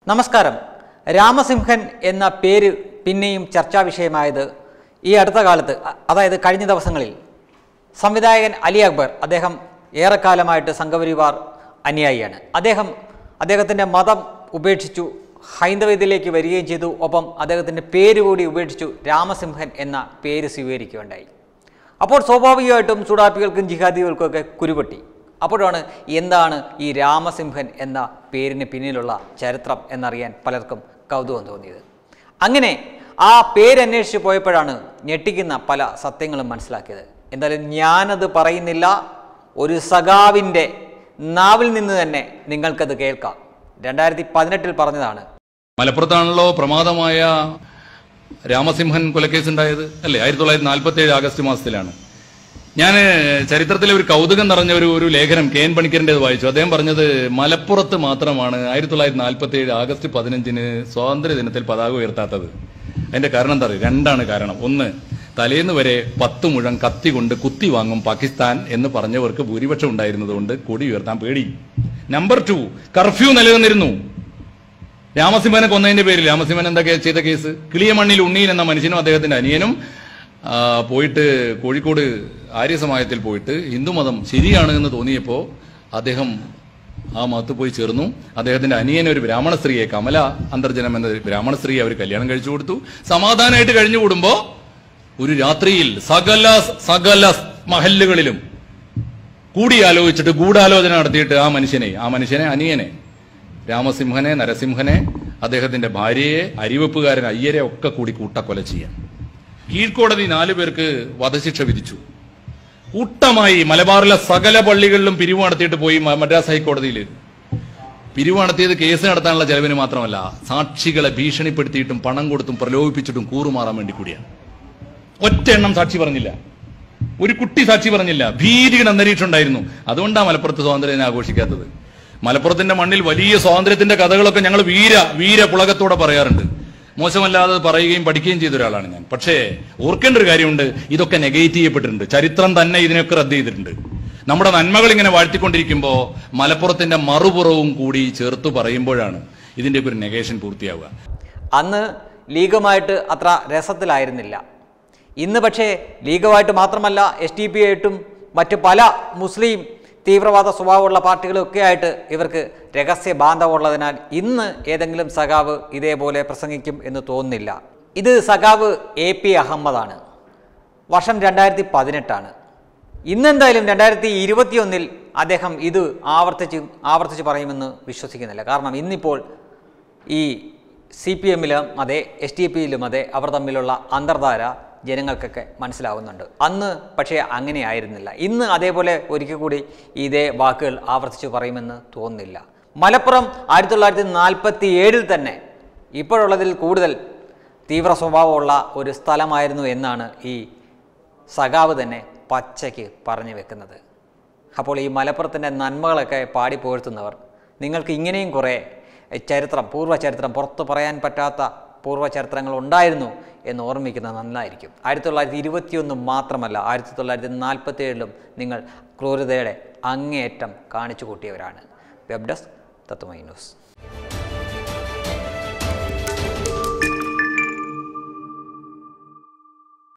നമസ്കാരം രാമസിംഹൻ എന്ന പേര് പിന്നെയും ചർച്ചാ വിഷയമായത് ഈ അടുത്ത കാലത്ത് അ- അതായത് കഴിഞ്ഞ ദിവസങ്ങളിൽ സംവിധായകൻ അലി അക്ബർ അദ്ദേഹം ഏറെക്കാലമായിട്ട് സംഘപരിവാർ അനുയായിയാണ് അദ്ദേഹം അദ്ദേഹത്തിൻ്റെ മതം ഉപേക്ഷിച്ചു ഹൈന്ദവത്തിലേക്ക് വരികയും ചെയ്തു ഒപ്പം അദ്ദേഹത്തിൻ്റെ പേര് കൂടി ഉപേക്ഷിച്ചു രാമസിംഹൻ എന്ന പേര് സ്വീകരിക്കുകയുണ്ടായി അപ്പോൾ സ്വാഭാവികമായിട്ടും ചൂടാപ്പികൾക്കും ജിഹാദികൾക്കും ഒക്കെ കുരുപൊട്ടി അപ്പോഴാണ് എന്താണ് ഈ രാമസിംഹൻ എന്ന പേരിന് പിന്നിലുള്ള ചരിത്രം എന്നറിയാൻ പലർക്കും കൗതുകം തോന്നിയത് അങ്ങനെ ആ പേരന്വേഷിച്ച് പോയപ്പോഴാണ് ഞെട്ടിക്കുന്ന പല സത്യങ്ങളും മനസ്സിലാക്കിയത് എന്തായാലും ഞാനത് പറയുന്നില്ല ഒരു സഖാവിൻ്റെ നാവിൽ നിന്ന് തന്നെ നിങ്ങൾക്കത് കേൾക്കാം രണ്ടായിരത്തി പതിനെട്ടിൽ പറഞ്ഞതാണ് മലപ്പുറത്താണല്ലോ പ്രമാദമായ രാമസിംഹൻ കൊലക്കേസ് ഉണ്ടായത് അല്ലേ ആയിരത്തി തൊള്ളായിരത്തി നാൽപ്പത്തി ഏഴ് ആഗസ്റ്റ് മാസത്തിലാണ് ഞാൻ ചരിത്രത്തിലെ ഒരു കൗതുകം നിറഞ്ഞ ഒരു ഒരു ലേഖനം കെ എൻ പണിക്കറിൻ്റെത് വായിച്ചു അദ്ദേഹം പറഞ്ഞത് മലപ്പുറത്ത് മാത്രമാണ് ആയിരത്തി തൊള്ളായിരത്തി നാൽപ്പത്തി ഏഴ് ആഗസ്റ്റ് പതിനഞ്ചിന് സ്വാതന്ത്ര്യ ദിനത്തിൽ പതാക ഉയർത്താത്തത് അതിന്റെ കാരണം എന്താ പറയുക രണ്ടാണ് കാരണം ഒന്ന് തലേന്ന് വരെ പത്ത് മുഴം കത്തി കൊണ്ട് കുത്തി വാങ്ങും പാകിസ്ഥാൻ എന്ന് പറഞ്ഞവർക്ക് ഭൂരിപക്ഷം ഉണ്ടായിരുന്നതുകൊണ്ട് കൊടി ഉയർത്താൻ പേടി നമ്പർ ടു കർഫ്യൂ നിലനിന്നിരുന്നു രാമസിംഹനെ കൊന്നതിന്റെ പേരിൽ രാമസിംഹൻ എന്താ കേ- ചെയ്ത കേസ് കിളിയമണ്ണിൽ ഉണ്ണിയൻ എന്ന മനുഷ്യനും അദ്ദേഹത്തിന്റെ അനിയനും ആ, പോയിട്ട് കോഴിക്കോട് ആര്യസമാജത്തിൽ പോയിട്ട് ഹിന്ദുമതം ശരിയാണ് എന്ന് തോന്നിയപ്പോൾ അദ്ദേഹം ആ മതത്ത് പോയി ചേർന്നു അദ്ദേഹത്തിന്റെ അനിയനെ ഒരു ബ്രാഹ്മണ സ്ത്രീയെ കമല അന്തർജനം എന്ന ഒരു ബ്രാഹ്മണ സ്ത്രീയെ അവർ കല്യാണം കഴിച്ചു കൊടുത്തു സമാധാനമായിട്ട് കഴിഞ്ഞു കൂടുമ്പോ ഒരു രാത്രിയിൽ സകല സകല മഹല്ലുകളിലും കൂടിയാലോചിച്ചിട്ട് ഗൂഢാലോചന നടത്തിയിട്ട് ആ മനുഷ്യനെ ആ മനുഷ്യനെ അനിയനെ രാമസിംഹനെ നരസിംഹനെ അദ്ദേഹത്തിന്റെ ഭാര്യയെ അരിവെപ്പുകാരൻ അയ്യരെ ഒക്കെ കൂടി കൂട്ടക്കൊല ചെയ്യാൻ കീഴ്ക്കോടതി നാലു പേർക്ക് വധശിക്ഷ വിധിച്ചു കൂട്ടമായി മലബാറിലെ സകല പള്ളികളിലും പിരിവ് നടത്തിയിട്ട് പോയി മ- മദ്രാസ് ഹൈക്കോടതിയിൽ പിരിവ് നടത്തിയത് കേസ് നടത്താനുള്ള ചെലവിന് മാത്രമല്ല സാക്ഷികളെ ഭീഷണിപ്പെടുത്തിയിട്ടും പണം കൊടുത്തും പ്രലോഭിപ്പിച്ചിട്ടും കൂറുമാറാൻ വേണ്ടി കൂടിയാണ് ഒറ്റ എണ്ണം സാക്ഷി പറഞ്ഞില്ല ഒരു കുട്ടി സാക്ഷി പറഞ്ഞില്ല ഭീതിയുടെ അന്തരീക്ഷം ഉണ്ടായിരുന്നു അതുകൊണ്ടാണ് മലപ്പുറത്ത് സ്വാതന്ത്ര്യം ആഘോഷിക്കാത്തത് മലപ്പുറത്തിന്റെ മണ്ണിൽ വലിയ സ്വാതന്ത്ര്യത്തിന്റെ കഥകളൊക്കെ ഞങ്ങൾ വീര വീര പുളകത്തോടെ പറയാറുണ്ട് മോശമല്ലാതെ പറയുകയും പഠിക്കുകയും ചെയ്ത ഒരാളാണ് ഞാൻ പക്ഷേ ഓർക്കേണ്ട ഒരു കാര്യമുണ്ട് ഇതൊക്കെ നെഗേറ്റ് ചെയ്യപ്പെട്ടിട്ടുണ്ട് ചരിത്രം തന്നെ ഇതിനൊക്കെ റദ്ദ് ചെയ്തിട്ടുണ്ട് നമ്മുടെ നന്മകൾ ഇങ്ങനെ വാഴ്ത്തിക്കൊണ്ടിരിക്കുമ്പോൾ മലപ്പുറത്തിന്റെ മറുപുറവും കൂടി ചേർത്ത് പറയുമ്പോഴാണ് ഇതിന്റെയൊക്കെ ഒരു നെഗേഷൻ പൂർത്തിയാവുക അന്ന് ലീഗുമായിട്ട് അത്ര രസത്തിലായിരുന്നില്ല ഇന്ന് പക്ഷേ ലീഗുമായിട്ട് മാത്രമല്ല എസ് ടി പി ആയിട്ടും മറ്റ് പല മുസ്ലിം തീവ്രവാദ സ്വഭാവമുള്ള പാർട്ടികളൊക്കെ ആയിട്ട് ഇവർക്ക് രഹസ്യ ബാന്ധവമുള്ളതിനാൽ ഇന്ന് ഏതെങ്കിലും സഖാവ് ഇതേപോലെ പ്രസംഗിക്കും എന്ന് തോന്നുന്നില്ല ഇത് സഖാവ് എ പി അഹമ്മദാണ് വർഷം രണ്ടായിരത്തി പതിനെട്ടാണ് ഇന്നെന്തായാലും രണ്ടായിരത്തി ഇരുപത്തിയൊന്നിൽ അദ്ദേഹം ഇത് ആവർത്തിച്ച് ആവർത്തിച്ച് പറയുമെന്ന് വിശ്വസിക്കുന്നില്ല കാരണം ഇന്നിപ്പോൾ ഈ സി പി എമ്മിലും അതെ എസ് ടി പിയിലും അതെ അവർ തമ്മിലുള്ള അന്തർധാര ജനങ്ങൾക്കൊക്കെ മനസ്സിലാവുന്നുണ്ട് അന്ന് പക്ഷേ അങ്ങനെ ആയിരുന്നില്ല ഇന്ന് അതേപോലെ ഒരിക്കൽ കൂടി ഇതേ വാക്കുകൾ ആവർത്തിച്ച് പറയുമെന്ന് തോന്നുന്നില്ല മലപ്പുറം ആയിരത്തി തൊള്ളായിരത്തി നാൽപ്പത്തി ഏഴിൽ തന്നെ ഇപ്പോഴുള്ളതിൽ കൂടുതൽ തീവ്ര സ്വഭാവമുള്ള ഒരു സ്ഥലമായിരുന്നു എന്നാണ് ഈ സഖാവ് തന്നെ പച്ചയ്ക്ക് പറഞ്ഞു വെക്കുന്നത് അപ്പോൾ ഈ മലപ്പുറത്തിൻ്റെ നന്മകളൊക്കെ പാടി പുകഴ്ത്തുന്നവർ നിങ്ങൾക്ക് ഇങ്ങനെയും കുറേ ചരിത്രം പൂർവ്വ ചരിത്രം പുറത്ത് പറയാൻ പറ്റാത്ത പൂർവ്വ ചരിത്രങ്ങൾ ഉണ്ടായിരുന്നു എന്ന് ഓർമ്മിക്കുന്നത് നന്നായിരിക്കും ആയിരത്തി തൊള്ളായിരത്തി ഇരുപത്തിയൊന്ന് മാത്രമല്ല ആയിരത്തി തൊള്ളായിരത്തി നാൽപ്പത്തി ഏഴിലും നിങ്ങൾ ക്രൂരതയുടെ അങ്ങേയറ്റം കാണിച്ചു കൂട്ടിയവരാണ് വെബ് ഡെസ്ക് തത്വമൈ ന്യൂസ്